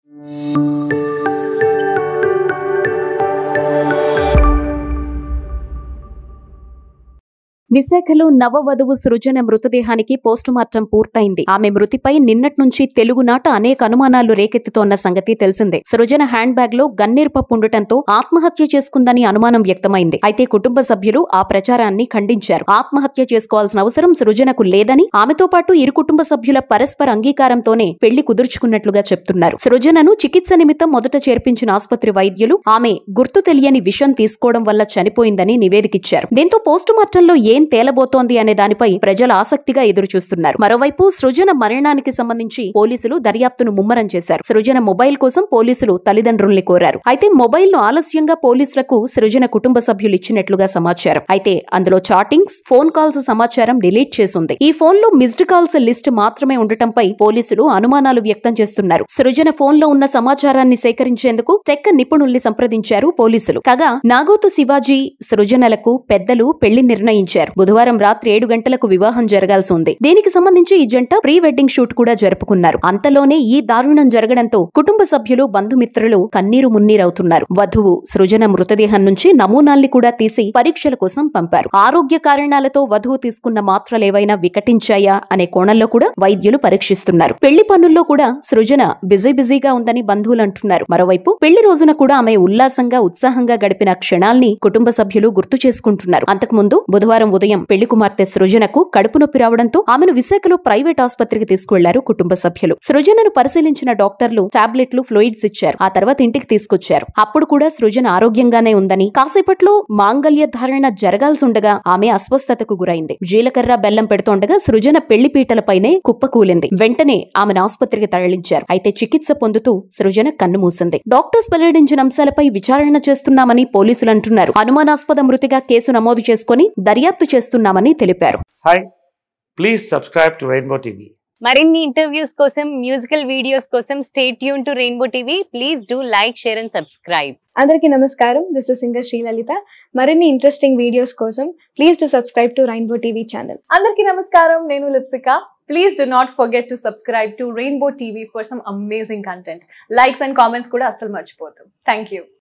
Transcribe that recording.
విశాఖలో నవవధువు సృజన మృతదేహానికి పోస్టుమార్టం పూర్తయింది ఆమె మృతిపై నిన్నటి నుంచి తెలుగునాట అనేక అనుమానాలు రేకెత్తుతోన్న సంగతి తెలిసిందే సృజన హ్యాండ్ బ్యాగ్ లో గన్నీరు పప్పు ఉండటంతో ఆత్మహత్య చేసుకుందని అనుమానం వ్యక్తమైంది అయితే కుటుంబ సభ్యులు ఆ ప్రచారాన్ని ఖండించారు ఆత్మహత్య చేసుకోవాల్సిన అవసరం సృజనకు లేదని ఆమెతో పాటు ఇరు కుటుంబ సభ్యుల పరస్పర అంగీకారంతోనే పెళ్లి కుదుర్చుకున్నట్లుగా చెప్తున్నారు సృజనను చికిత్స నిమిత్తం మొదట చేర్పించిన ఆసుపత్రి వైద్యులు ఆమె గుర్తు తెలియని విషం తీసుకోవడం వల్ల చనిపోయిందని నివేదికిచ్చారు దీంతో పోస్టుమార్టంలో ఏం తేలబోతోంది అనే దానిపై ప్రజలు ఆసక్తిగా ఎదురు చూస్తున్నారు మరోవైపు సృజన మరణానికి సంబంధించి పోలీసులు దర్యాప్తును ముమ్మరం చేశారు సృజన మొబైల్ కోసం పోలీసులు తల్లిదండ్రుల్ని కోరారు అయితే మొబైల్ ను ఆలస్యంగా పోలీసులకు సృజన కుటుంబ సభ్యులు ఇచ్చినట్లుగా సమాచారం అయితే అందులో చాటింగ్స్ ఫోన్ కాల్స్ సమాచారం డిలీట్ చేసుంది ఈ ఫోన్ లో మిస్డ్ కాల్స్ లిస్ట్ మాత్రమే ఉండటంపై పోలీసులు అనుమానాలు వ్యక్తం చేస్తున్నారు సృజన ఫోన్ లో ఉన్న సమాచారాన్ని సేకరించేందుకు టెక్ నిపుణుల్ని సంప్రదించారు పోలీసులు కాగా నాగోతు శివాజీ సృజనలకు పెద్దలు పెళ్లి నిర్ణయించారు బుధవారం రాత్రి ఏడు గంటలకు వివాహం జరగాల్సి ఉంది దీనికి సంబంధించి ఈ జంట ప్రీ వెడ్డింగ్ షూట్ కూడా జరుపుకున్నారు అంతలోనే ఈ దారుణం జరగడంతో కుటుంబ సభ్యులు బంధుమిత్రులు కన్నీరు మున్నీరవుతున్నారు వధువు సృజన మృతదేహం నుంచి నమూనాల్ని కూడా తీసి పరీక్షల కోసం పంపారు ఆరోగ్య కారణాలతో వధువు తీసుకున్న మాత్రలేవైనా వికటించాయా అనే కోణంలో కూడా వైద్యులు పరీక్షిస్తున్నారు పెళ్లి పనుల్లో కూడా సృజన బిజీ బిజీగా ఉందని బంధువులు అంటున్నారు మరోవైపు పెళ్లి రోజున కూడా ఆమె ఉల్లాసంగా ఉత్సాహంగా గడిపిన క్షణాల్ని కుటుంబ సభ్యులు గుర్తు చేసుకుంటున్నారు అంతకుముందు బుధవారం ఉదయం పెళ్లి కుమార్తె సృజనకు కడుపు నొప్పి రావడంతో ఆమెను విశాఖలో ప్రైవేట్ ఆసుపత్రికి తీసుకువెళ్లారు కుటుంబ సభ్యులు సృజనను పరిశీలించిన డాక్టర్లు టాబ్లెట్లు ఫ్లూయిడ్స్ ఇచ్చారు ఆ తర్వాత ఇంటికి తీసుకొచ్చారు అప్పుడు కూడా సృజన ఆరోగ్యంగానే ఉందని కాసేపట్లో మాంగళ్య ధారణ జరగాల్సి ఉండగా ఆమె అస్వస్థతకు గురైంది జీలకర్ర బెల్లం పెడుతోండగా సృజన పెళ్లి పీటలపైనే కుప్పకూలింది వెంటనే ఆమెను ఆసుపత్రికి తరలించారు అయితే చికిత్స పొందుతూ సృజన కన్ను మూసింది డాక్టర్స్ వెల్లడించిన అంశాలపై విచారణ చేస్తున్నామని పోలీసులు అంటున్నారు అనుమానాస్పద మృతిగా కేసు నమోదు చేసుకుని దర్యాప్తు చేస్తున్నామని తెలిపారు hi please subscribe to Rainbow TV మరిన్ని ఇంటర్వ్యూస్ కోసం మ్యూజికల్ వీడియోస్ కోసం stay tuned to Rainbow TV please do like share and subscribe అందరికీ నమస్కారం దిస్ ఇస్ సింగర్ శ్రీలలిత మరిన్ని ఇంట్రెస్టింగ్ వీడియోస్ కోసం please to subscribe to Rainbow TV channel అందరికీ నమస్కారం నేను Lipsika please do not forget to subscribe to Rainbow TV for some amazing content likes and comments కూడా అస్సలు మర్చిపోతాం థ్యాంక్ యూ